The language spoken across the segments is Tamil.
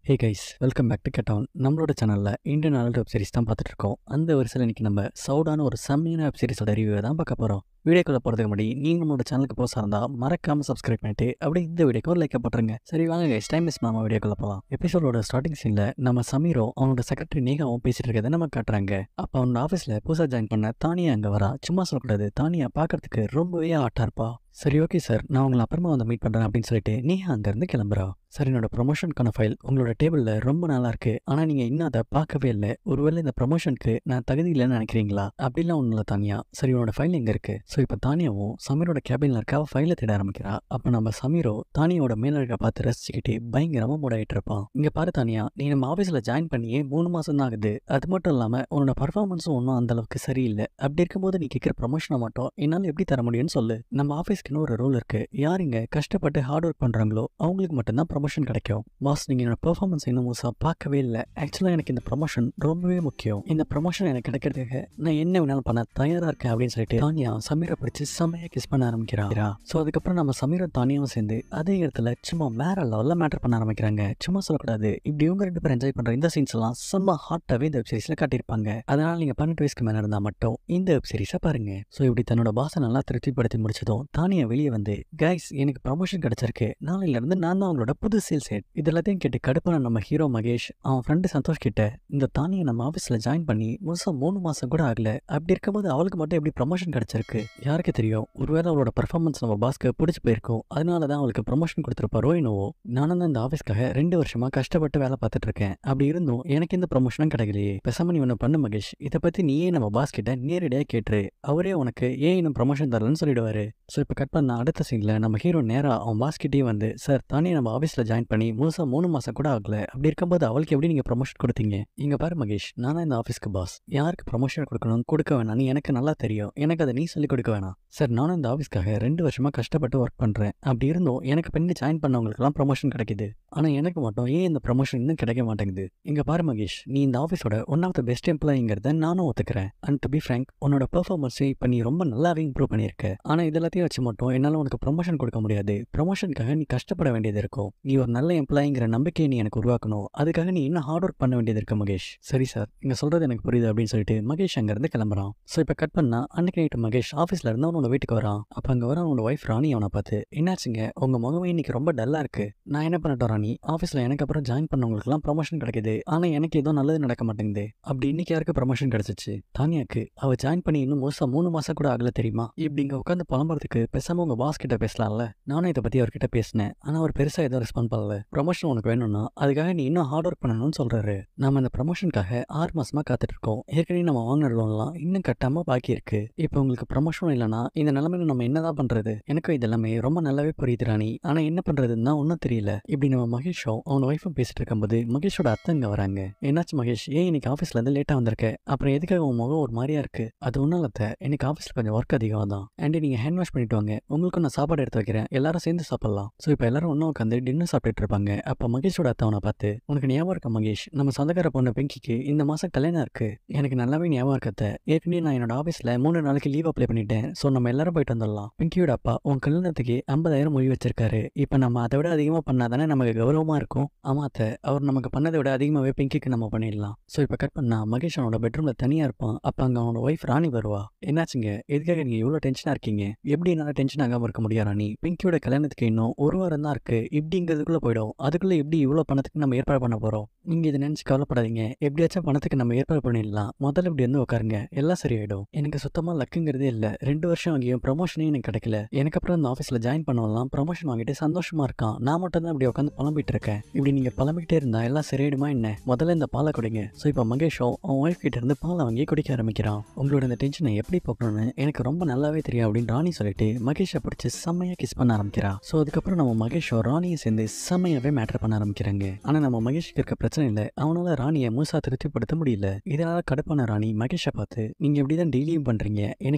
Hey guys welcome back to கெட்டவுன் நம்மளோட சேனலில் இந்தியன் அடல்ட் வெப் சீரிஸ் தான் பார்த்துட்டு இருக்கோம் அந்த வரிசையில் இன்னைக்கு நம்ம சவுடான ஒரு செம்மையான வெப் சீரிஸோட ரிவ்யூ தான் பார்க்க போகிறோம் வீடியோக்குள்ள போகிறதுக்கு முன்னாடி நீங்கள் நம்மளோட சேனலுக்கு போசா இருந்தால் மறக்காமல் சப்ஸ்கிரைப் பண்ணிட்டு அப்படியே இந்த வீடியோக்கு ஒரு லைக் போட்டுருங்க சரி வாங்க கைஸ் டைம் மிஸ் பண்ணாமல் வீடியோக்குள்ள போகலாம் எபிசோடோட ஸ்டார்டிங் சீனில் நம்ம சமீரும் அவனோட செக்ரட்டரி நேகாவும் பேசிட்டு இருக்கதை நம்ம காட்டுறாங்க அப்போ அவனோட ஆஃபீஸில் புதுசாக ஜாயின் பண்ண தானியா அங்கே வரா சும்மா சொல்லக்கூடாது தானியா பார்க்கறதுக்கு ரொம்பவே ஆட்டா இருப்பா சரி ஓகே சார் நான் உங்களை அப்புறமா வந்து மீட் பண்ணுறேன் அப்படின்னு சொல்லிட்டு நேஹா அங்கேருந்து கிளம்புறா சார் என்னோட ப்ரொமோஷனுக்கான ஃபைல் உங்களோட டேபிளில் ரொம்ப நல்லா இருக்கு ஆனால் நீங்கள் இன்னும் அதை பார்க்கவே இல்லை ஒருவேளை இந்த ப்ரொமோஷனுக்கு நான் தகுதி இல்லைன்னு நினைக்கிறீங்களா அப்படிலாம் ஒன்றும் இல்லை தானியா சரி உன்னோட ஃபைல் எங்கே இருக்கு ஸோ இப்போ தானியாவும் சமீரோட கேபினில் இருக்க அவள் ஃபைலை தேட ஆரம்பிக்கிறா அப்போ நம்ம சமீரோ தானியோட மேலழகை பார்த்து ரசிச்சுக்கிட்டு பயங்கரமாக மூடாயிட்டு இருப்பான் இங்கே பாரு தானியா நீ நம்ம ஆஃபீஸில் ஜாயின் பண்ணியே மூணு மாதம் தான் ஆகுது அது மட்டும் இல்லாமல் உன்னோட பர்ஃபார்மன்ஸும் ஒன்றும் அந்த அளவுக்கு சரியில்லை அப்படி இருக்கும்போது நீ கேட்குற ப்ரொமோஷனை மட்டும் என்னால் எப்படி தர முடியும்னு சொல்லு நம்ம ஆஃபீஸ்க்குன்னு ஒரு ரூல் இருக்கு யார் இங்க கஷ்டப்பட்டு ஹார்ட் ஒர்க் பண்றாங்களோ அவங்களுக்கு மட்டும்தான் ப்ரொமோஷன் கிடைக்கும் பாஸ் நீங்க என்னோட பெர்ஃபார்மன்ஸ் இன்னும் முழுசா பார்க்கவே இல்லை ஆக்சுவலா எனக்கு இந்த ப்ரொமோஷன் ரொம்பவே முக்கியம் இந்த ப்ரொமோஷன் எனக்கு கிடைக்கிறதுக்கு நான் என்ன வேணாலும் பண்ண தயாரா இருக்கேன் அப்படின்னு சொல்லிட்டு தானியா சமீரை பிடிச்சி செம்மையா கிஸ் பண்ண ஆரம்பிக்கிறா ஸோ அதுக்கப்புறம் நம்ம சமீரும் தானியாவும் சேர்ந்து அதே இடத்துல சும்மா வேற லெவலில் மேட்டர் பண்ண ஆரம்பிக்கிறாங்க சும்மா சொல்லக்கூடாது இப்படி இவங்க ரெண்டு பேரும் என்ஜாய் பண்ற இந்த சீன்ஸ் எல்லாம் செம்ம ஹாட்டாவே இந்த வெப் சீரிஸ்ல காட்டியிருப்பாங்க அதனால நீங்க பன்னெண்டு வயசுக்கு மேல இருந்தா மட்டும் இந்த வெப் சீரிஸை பாருங்க ஸோ இப்படி தன்னோட பாசை நல்லா திருப்திப்படுத்தி முடிச்சதும் தானியா வெளியே வந்து கைஸ் எனக்கு ப்ரமோஷன் கிடைச்சிருக்கு நாளையில இருந்து நான் தான் அவங்களோட புது சேல்ஸ் ஹெட் இது எல்லாத்தையும் கேட்டு கடுப்பான நம்ம ஹீரோ மகேஷ் அவன் ஃப்ரெண்டு சந்தோஷ் கிட்ட இந்த தானியை நம்ம ஆஃபீஸில் ஜாயின் பண்ணி முழுசாக மூணு மாதம் கூட ஆகல அப்படி இருக்கும்போது அவளுக்கு மட்டும் எப்படி ப்ரமோஷன் கிடைச்சிருக்கு யாருக்கு தெரியும் ஒருவேளை அவளோட பர்ஃபார்மன்ஸ் நம்ம பாஸ்க்கு பிடிச்சி போயிருக்கும் அதனால தான் அவளுக்கு ப்ரமோஷன் கொடுத்துருப்பாரோ என்னவோ நானும் தான் இந்த ஆஃபீஸ்க்காக ரெண்டு வருஷமா கஷ்டப்பட்டு வேலை பார்த்துட்டு இருக்கேன் அப்படி இருந்தும் எனக்கு இந்த ப்ரமோஷனும் கிடைக்கலையே பேசாம நீ ஒன்று பண்ணு மகேஷ் இதை பற்றி நீயே நம்ம பாஸ் கிட்ட நேரடியாக கேட்டுரு அவரே உனக்கு ஏன் இன்னும் ப்ரமோஷன் தரலன்னு சொல்லிடுவாரு ஸோ இப்போ கட் பண்ண அடுத்த சீனில் நம்ம ஹீரோ நேராக அவன் பாஸ் கிட்டே வந்து சார் தானே நம்ம ஆஃபீஸில் ஜாயின் பண்ணி முழுசாக மூணு மாதம் கூட ஆகல அப்படி இருக்கும்போது அவளுக்கு எப்படி நீங்கள் ப்ரமோஷன் கொடுத்தீங்க இங்கே பாரு மகேஷ் நான் தான் இந்த ஆஃபீஸ்க்கு பாஸ் யாருக்கு ப்ரமோஷன் கொடுக்கணும் கொடுக்க வேணாம்னு எனக்கு நல்லா தெரியும் எனக்கு அதை நீ சொல்லிக் கொடுக்க வேணாம் சார் நானும் இந்த ஆஃபீஸ்க்காக ரெண்டு வருஷமாக கஷ்டப்பட்டு ஒர்க் பண்ணுறேன் அப்படி இருந்தும் எனக்கு பண்ணி ஜாயின் பண்ணவங்களுக்குலாம் ப்ரமோஷன் கிடைக்குது ஆனால் எனக்கு மட்டும் ஏன் இந்த ப்ரமோஷன் இன்னும் கிடைக்க மாட்டேங்குது இங்கே பாரு மகேஷ் நீ இந்த ஆஃபீஸோட ஒன் ஆஃப் த பெஸ்ட் எம்ப்ளாயிங்கிறத நானும் ஒத்துக்கிறேன் அண்ட் டு பி ஃப்ரேங்க் உன்னோட பெர்ஃபார்மன்ஸை இப்போ நீ ரொம்ப நல்லாவே இம்ப்ரூவ் பண்ணியிருக்க ஆனால் இதெல்லாத்தையும் வச்சு மட்டும் என்னால் உனக்கு ப்ரொமோஷன் கொடுக்க முடியாது ப்ரொமோஷனுக்காக நீ கஷ்டப்பட வேண்டியது இருக்கும் நீ ஒரு நல்ல எம்ப்ளாயிங்கிற நம்பிக்கையை நீ எனக்கு உருவாக்கணும் அதுக்காக நீ இன்னும் ஹார்ட் ஒர்க் பண்ண வேண்டியது இருக்கு மகேஷ் சரி சார் நீங்கள் சொல்கிறது எனக்கு புரியுது அப்படின்னு சொல்லிட்டு மகேஷ் அங்கேருந்து கிளம்புறான் ஸோ இப்போ கட் பண்ணா அன்னைக்கு நைட்டு மகேஷ் ஆஃபீஸில் இருந்து அவனோட வீட்டுக்கு வரான் அப்போ அங்கே வர அவனோட ஒய்ஃப் ராணி அவனை பார்த்து என்னாச்சுங்க உங்கள் முகமே இன்னைக்கு ரொம்ப டல்லாக இருக்கு நான் என்ன பண்ணட்டும் ராணி ஆஃபீஸில் எனக்கு அப்புறம் ஜாயின் பண்ணவங்களுக்குலாம் ப்ரொமோஷன் கிடைக்குது ஆனால் எனக்கு ஏதோ நல்லது நடக்க மாட்டேங்குது அப்படி இன்னைக்கு யாருக்கு ப்ரொமோஷன் கிடைச்சிச்சு தானியாக்கு அவள் ஜாயின் பண்ணி இன்னும் மோசம் மூணு மாதம் கூட ஆகல தெரியுமா இப்படி இங்கே உட்காந்து புலம்புறதுக்கு பேசாமல் உங்கள் பாஸ் கிட்ட பேசலாம்ல நானும் இதை பற்றி அவர்கிட்ட பேசினேன் ஆனால் அவர் பெருசாக எதுவும் ரெஸ்பாண்ட் பண்ணல ப்ரொமோஷன் உனக்கு வேணும்னா அதுக்காக நீ இன்னும் ஹார்ட் ஒர்க் பண்ணணும்னு சொல்கிறாரு நம்ம அந்த ப்ரமோஷனுக்காக ஆறு மாசமா காத்துட்டு இருக்கோம் ஏற்கனவே நம்ம வாங்கின லோன்லாம் இன்னும் கட்டாம பாக்கி இருக்கு இப்போ உங்களுக்கு ப்ரமோஷன் இல்லைனா இந்த நிலைமையில நம்ம என்னதான் பண்றது எனக்கும் இது எல்லாமே ரொம்ப நல்லாவே புரியுது ராணி ஆனா என்ன பண்றதுன்னு தான் ஒன்றும் தெரியல இப்படி நம்ம மகேஷும் அவன் ஒய்ஃபும் பேசிட்டு இருக்கும்போது மகேஷோட அத்தை இங்க வராங்க என்னாச்சு மகேஷ் ஏன் இன்னைக்கு ஆஃபீஸ்ல இருந்து லேட்டா வந்திருக்க அப்புறம் எதுக்காக உன் முகம் ஒரு மாதிரியா இருக்கு அது ஒன்றும் இல்லை அத்தை. எனக்கு ஆஃபீஸ்ல கொஞ்சம் ஒர்க் அதிகம் தான் அண்ட் நீங்க ஹேண்ட் வாஷ் பண்ணிட்டு வாங்க உங்களுக்கும் நான் சாப்பாடு எடுத்து வைக்கிறேன் எல்லாரும் சேர்ந்து சாப்பிடலாம் ஸோ இப்போ எல்லாரும் ஒன்றும் உட்காந்து டின்னர் சாப்பிட்டுட்டு இருப்பாங்க அப்போ மகேஷோட அத்தை அவனை பார்த்து உனக்கு ஞாபகம் இருக்கா மகேஷ் நம்ம சொந்தக்கார பொண்ணு பிங்கிக்கு இந்த மாதம் கல்யாணம் இருக்கு எனக்கு நல்லாவே ஞாபகம் இருக்கத்த ஏற்கனவே நான் என்னோட ஆஃபீஸில் மூணு நாளைக்கு லீவ் அப்ளை பண்ணிட்டேன் ஸோ நம்ம எல்லாரும் போயிட்டு வந்துடலாம் பிங்கியோட அப்பா உன் கல்யாணத்துக்கு ஐம்பதாயிரம் மொழி வச்சிருக்காரு இப்போ நம்ம அதை விட அதிகமாக பண்ணாதானே நமக்கு கௌரவமாக இருக்கும் ஆமா அத்தை அவர் நமக்கு பண்ணதை விட அதிகமாகவே பிங்கிக்கு நம்ம பண்ணிடலாம் ஸோ இப்போ கட் பண்ணா மகேஷ் அவனோட பெட்ரூமில் தனியாக இருப்பான் அப்போ அங்கே அவனோட ஒய்ஃப் ராணி வருவா என்னாச்சுங்க எதுக்காக நீங்கள் இவ்வளோ டென்ஷனாக இருக்கீங்க எப்படி என்னால் டென்ஷன் ஆகாமல் இருக்க முடியாது ராணி பிங்கியோட கல்யாணத்துக்கு இன்னும் ஒரு வாரம் தான் இருக்கு இப்படிங்கிறதுக்குள்ளே போயிடும் அதுக்குள்ளே எப்படி இவ்வளோ பணத்துக்கு நம்ம ஏற்பாடு பண்ண போகிறோம் நீங்கள் இதை நினச்சி கவலைப்படாதீங்க எப்படியாச்சும் பணத்துக்கு நம்ம ஏற்பாடு பண்ணிடலாம் முதல்ல இப்படி வந்து உட்காருங்க எல்லாம் சரியாயிடும் எனக்கு சுத்தமாக லக்குங்கிறதே இல்லை ரெண்டு வருஷம் அங்கேயும் ப்ரொமோஷனே எனக்கு கிடைக்கல எனக்கு அப்புறம் இந்த ஆஃபீஸில் ஜாயின் பண்ணவெல்லாம் ப்ரொமோஷன் வாங்கிட்டு சந்தோஷமா இருக்கான் நான் மட்டும் தான் இப்படி உட்காந்து புலம்பிட்டு இருக்கேன் இப்படி நீங்கள் புலம்பிக்கிட்டே இருந்தா எல்லாம் சரியாயிடுமா என்ன முதல்ல இந்த பாலை குடிங்க ஸோ இப்போ மகேஷும் அவன் ஒய்ஃப் கிட்ட இருந்து பாலை வாங்கி குடிக்க ஆரம்பிக்கிறான் உங்களோட இந்த டென்ஷனை எப்படி போக்கணும்னு எனக்கு ரொம்ப நல்லாவே தெரியும் அப்படின்னு ராணி சொல்லிட்டு மகேஷை பிடிச்சி செம்மையாக கிஸ் பண்ண ஆரம்பிக்கிறா ஸோ அதுக்கப்புறம் நம்ம மகேஷும் ராணியை சேர்ந்து செம்மையாவே மேட்டர் பண்ண ஆரம்பிக்கிறாங்க ஆனால் நம்ம மகேஷுக்கு இருக்க பிரச்சனை இல்லை அவனால ராணியை முழுசா திருப்திப்படுத்த முடியல இதனால கடுப்பான ராணி மகேஷை பார்த்து நீங்க இப்படி தான் டெய்லியும் பண்றீங்க எனக்கு நல்லா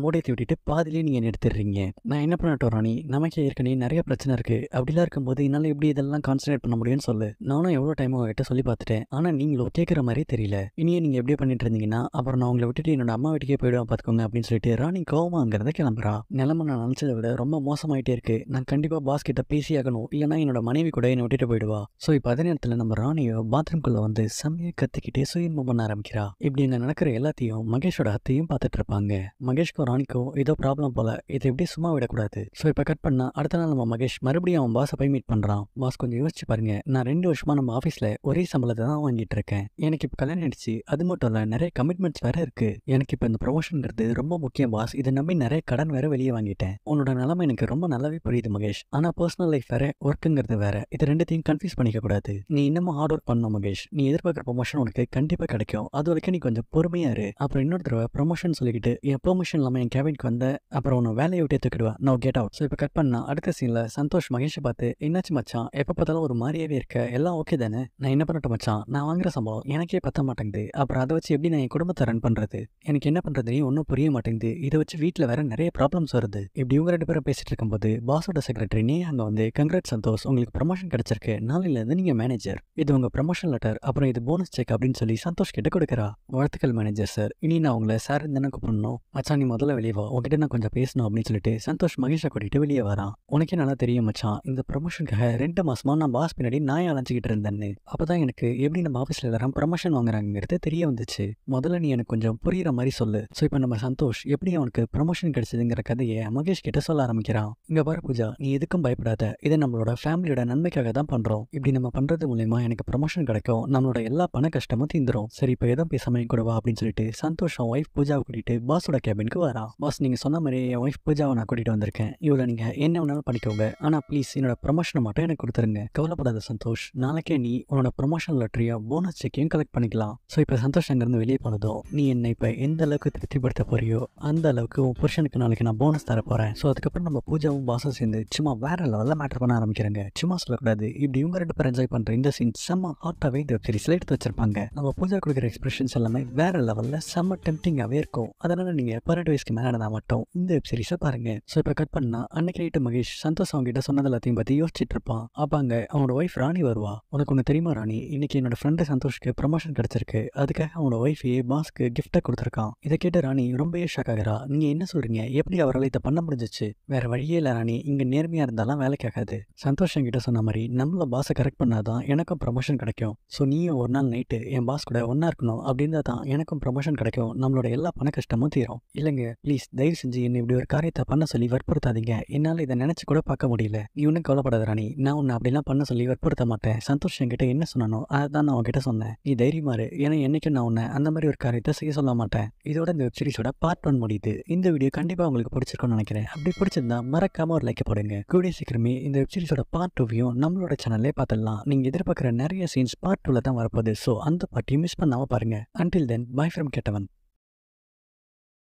ஓடியத்தை விட்டுட்டு பாதிலே நீங்கள் எடுத்துடுறீங்க நான் என்ன பண்ணட்டும் ராணி நமக்கு ஏற்கனவே நிறைய பிரச்சனை இருக்குது அப்படிலாம் இருக்கும்போது என்னால் எப்படி இதெல்லாம் கான்சன்ட்ரேட் பண்ண முடியும்னு சொல்லு நானும் எவ்வளோ டைம் உங்ககிட்ட சொல்லி பார்த்துட்டேன் ஆனால் நீங்களும் கேட்குற மாதிரி தெரியல இனியே நீங்கள் எப்படியே பண்ணிட்டு இருந்தீங்கன்னா அப்புறம் நான் உங்களை விட்டுட்டு என்னோட அம்மா வீட்டுக்கே போயிடுவேன் பார்த்துக்கோங்க அப்படின்னு சொல்லிட்டு ராணி கோவமா அங்கிறத கிளம்புறா நிலம நான் நினச்சதை விட ரொம்ப மோசமாயிட்டே இருக்கு நான் கண்டிப்பாக பாஸ் கிட்ட பேசி ஆகணும் இல்லைனா என்னோட மனைவி கூட என்னை விட்டுட்டு போயிடுவா ஸோ இப்போ அதே நேரத்தில் நம்ம ராணியோ பாத்ரூம்குள்ள வந்து செம்மையை கத்திக்கிட்டே சுயன்பம் பண்ண ஆரம்பிக்கிறா இப்படி இங்கே நடக்கிற எல்லாத்தையும் மகேஷோட அத்தையும் பார்த்துட்டு இருப்பாங்க மகேஷ்க்கும் ராணிக்கும் ஏதோ ப்ராப்ளம் போல இதை எப்படி சும்மா விடக்கூடாது ஸோ இப்போ கட் பண்ணா அடுத்த நாள் நம்ம மகேஷ் மறுபடியும் அவன் பாஸை போய் மீட் பண்ணுறான் பாஸ் கொஞ்சம் யோசிச்சு பாருங்க நான் ரெண்டு வருஷமா நம்ம ஆஃபீஸில் ஒரே சம்பளத்தை தான் வாங்கிட்டு இருக்கேன் எனக்கு இப்போ கல்யாணம் ஆயிடுச்சு அது மட்டும் இல்லை நிறைய கமிட்மெண்ட்ஸ் வேற இருக்கு எனக்கு இப்போ இந்த ப்ரொமோஷன்ங்கிறது ரொம்ப முக்கியம் பாஸ் இதை நம்பி நிறைய கடன் வேற வெளியே வாங்கிட்டேன் உன்னோட நிலைமை எனக்கு ரொம்ப நல்லாவே புரியுது மகேஷ் ஆனால் பர்சனல் லைஃப் வேற ஒர்க்குங்கிறது வேற இது ரெண்டுத்தையும் கன்ஃபியூஸ் பண்ணிக்க கூடாது நீ இன்னமும் ஹார்ட் ஒர்க் பண்ணணும் மகேஷ் நீ எதிர்பார்க்குற ப்ரொமோஷன் உனக்கு கண்டிப்பாக கிடைக்கும் அது வரைக்கும் நீ கொஞ்சம் பொறுமையா இரு அப்புறம் இன்னொரு தடவை ப்ரொமோஷன் சொல்லிக்கிட்டு என் பெர்மிஷன் இல்லாமல் என் கேபினுக்கு வந்த அப்புறம் உன்னை வேலையை விட்டு தூக்கிடுவேன் நோ கெட் அவுட் ஸோ இப்போ கட் பண்ணா அடுத்த சீனில் சந்தோஷ் மகேஷை பார்த்து என்னாச்சு மச்சான் எப்போ பார்த்தாலும் ஒரு மாதிரியாவே இருக்க எல்லாம் ஓகே தானே நான் என்ன பண்ணட்டும் மச்சான் நான் வாங்குற சம்பளம் எனக்கே பத்த மாட்டேங்குது அப்புறம் அதை வச்சு எப்படி நான் என் குடும்பத்தை ரன் பண்ணுறது எனக்கு என்ன பண்ணுறதுனே ஒன்றும் புரிய மாட்டேங்குது இதை வச்சு வீட்டில் வேற நிறைய ப்ராப்ளம்ஸ் வருது இப்படி இவங்க ரெண்டு பேரும் பேசிட்டு இருக்கும்போது பாஸோட செக்ரட்டரி நீ அங்கே வந்து கங்க்ராட் சந்தோஷ் உங்களுக்கு ப்ரமோஷன் கிடைச்சிருக்கு நாளையிலேருந்து நீங்கள் மேனேஜர் இது உங்கள் ப்ரமோஷன் லெட்டர் அப்புறம் இது போனஸ் செக் அப்படின்னு சொல்லி சந்தோஷ் கிட்ட கொடுக்குறா வாழ்த்துக்கள் மேனேஜர் சார் இனி நான் உங்களை சார் தானே கூப்பிடணும் மச்சான் நீ முதல்ல வெளியே வா உங்ககிட்ட நான் கொஞ்சம் பேசணும் அப்படின்னு சொல்லிட்டு சந்தோஷ் மகேஷை கூட்டிட்டு வெளியே வரான் உனக்கே நல்லா தெரியும் மச்சான் இந்த ப்ரமோஷனுக்காக ரெண்டு மாசமா நான் பாஸ் பின்னாடி நாய் அலைஞ்சிக்கிட்டு இருந்தேன்னு அப்பதான் எனக்கு எப்படி நம்ம ஆஃபீஸில் எல்லாரும் ப்ரமோஷன் வாங்குறாங்கிறது தெரிய வந்துச்சு முதல்ல நீ எனக்கு கொஞ்சம் புரியுற மாதிரி சொல்லு ஸோ இப்போ நம்ம சந்தோஷ் எப்படி அவனுக்கு ப்ரமோஷன் கிடைச்சதுங்கிற கதையை மகேஷ் கிட்ட சொல்ல ஆரம்பிக்கிறான் இங்க பாரு பூஜா நீ எதுக்கும் பயப்படாத இதை நம்மளோட ஃபேமிலியோட நன்மைக்காக தான் பண்றோம் இப்படி நம்ம பண்றது மூலயமா எனக்கு ப்ரமோஷன் கிடைக்கும் நம்மளோட எல்லா பண கஷ்டமும் தீந்துரும் சரி இப்போ எதுவும் பேசாம என் கூட வா அப்படின்னு சொல்லிட்டு சந்தோஷ் அவன் ஒய்ஃப் பூஜாவை கூட்டிட்டு பாஸோட கேபினுக்கு வரான் பாஸ் நீங்க சொன்ன மாதிரி என் ஒய்ஃப் பூஜாவை நான் கூட்டிட்டு வந்திருக்கேன் இவ்வளோ நீங்க என்ன வேணாலும் பண்ணிக்கோங்க ஆனா ப்ளீஸ் என்னோட ப்ரமோஷனை மட்டும் எனக்கு கொடுத்துருங்க கவலைப்படாத சந்தோஷ் நாளைக்கே நீ உன்னோட ப்ரொமோஷன் லெட்டரையோ போனஸ் செக்கையும் கலெக்ட் பண்ணிக்கலாம் ஸோ இப்போ சந்தோஷ் அங்கேருந்து வெளியே போனதும் நீ என்னை இப்போ எந்த அளவுக்கு திருப்திப்படுத்த போறியோ அந்த அளவுக்கு உன் புருஷனுக்கு நாளைக்கு நான் போனஸ் தர போறேன் ஸோ அதுக்கப்புறம் நம்ம பூஜாவும் பாஸும் சேர்ந்து சும்மா வேற லெவலில் மேட்டர் பண்ண ஆரம்பிக்கிறாங்க சும்மா சொல்லக்கூடாது இப்படி இவங்க ரெண்டு பேரும் என்ஜாய் பண்ற இந்த சீன் செம்ம ஹாட்டாகவே இந்த வெப் சீரிஸ்ல எடுத்து வச்சிருப்பாங்க நம்ம பூஜா கொடுக்குற எக்ஸ்பிரஷன்ஸ் எல்லாமே வேற லெவலில் செம்ம டெம்டிங்காகவே இருக்கும் அதனால நீங்க பன்னெண்டு வயசுக்கு மேலே நடந்தா மட்டும் இந்த வெப் சீரிஸை பாருங்க ஸோ இப்போ கட் பண்ணா அன்னைக்கு நைட்டு மகேஷ் சந்தோஷ் அவங்க கிட்ட சொன்னது எல்லாத்தையும் பத்தி யோசிச்சுட்டு இருப்பான் அப்ப அங்க அவனோட ஒய்ஃப் ராணி வருவா உனக்கு ஒன்று தெரியுமா ராணி இன்னைக்கு என்னோட ஃப்ரெண்டு சந்தோஷ்க்கு ப்ரமோஷன் கிடைச்சிருக்கு அதுக்காக அவனோட ஒய்ஃபே பாஸ்க்கு கிஃப்ட்டை கொடுத்துருக்கான் இதை கேட்டு ராணி ரொம்பவே ஷாக் ஆகிறா நீங்க என்ன சொல்றீங்க எப்படி அவரால் இதை பண்ண முடிஞ்சிச்சு வேற வழியே இல்லை ராணி இங்க நேர்மையா இருந்தாலும் வேலைக்கு ஆகாது சந்தோஷ் என்கிட்ட சொன்ன மாதிரி நம்மள பாஸை கரெக்ட் பண்ணாதான் எனக்கும் ப்ரமோஷன் கிடைக்கும் ஸோ நீயும் ஒரு நாள் நைட்டு என் பாஸ் கூட ஒன்றா இருக்கணும் அப்படின்னா தான் எனக்கும் ப்ரமோஷன் கிடைக்கும் நம்மளோட எல்லா பண கஷ்டமும் தீரும் இல்லைங்க ப்ளீஸ் தயவு செஞ்சு என்னை இப்படி ஒரு காரியத்தை பண்ண சொல்லி வற்புறுத்தாதீங்க என்னால் இதை நினச்சி கூட பார்க்க முடியல நீ ஒன்றும் கவலைப்படாத ராணி நான் உன்னை அப்படிலாம் பண்ண சொல்லி வற்புறுத்த மாட்டேன் சந்தோஷ் என்கிட்ட என்ன சொன்னானோ அதை தான் நான் உன்கிட்ட சொன்னேன் நீ தைரியமா இரு ஏன்னா என்னைக்கும் நான் உன்னை அந்த மாதிரி ஒரு காரியத்தை செய்ய சொல்ல மாட்டேன் இதோட இந்த வெப் சீரிஸோட பார்ட் ஒன் முடியுது இந்த வீடியோ கண்டிப்பாக உங்களுக்கு பிடிச்சிருக்கும்னு நினைக்கிறேன் அப்படி பிடிச்சிருந்தா மறக்காம ஒரு லைக் போடுங்க கூடிய சீக்கிரமே இந்த வெப் சீரிஸோட பார்ட் டூவையும் நம்மளோட சேனல்லே பார்த்துடலாம் நீங்கள் எதிர்பார்க்குற நிறைய சீன்ஸ் பார்ட் டூவில் தான் வரப்போகுது ஸோ அந்த பார்ட்டியும் மிஸ் பண்ணாமல் பாருங்க அன்டில் தென் பை ஃப்ரம் கெட்டவன்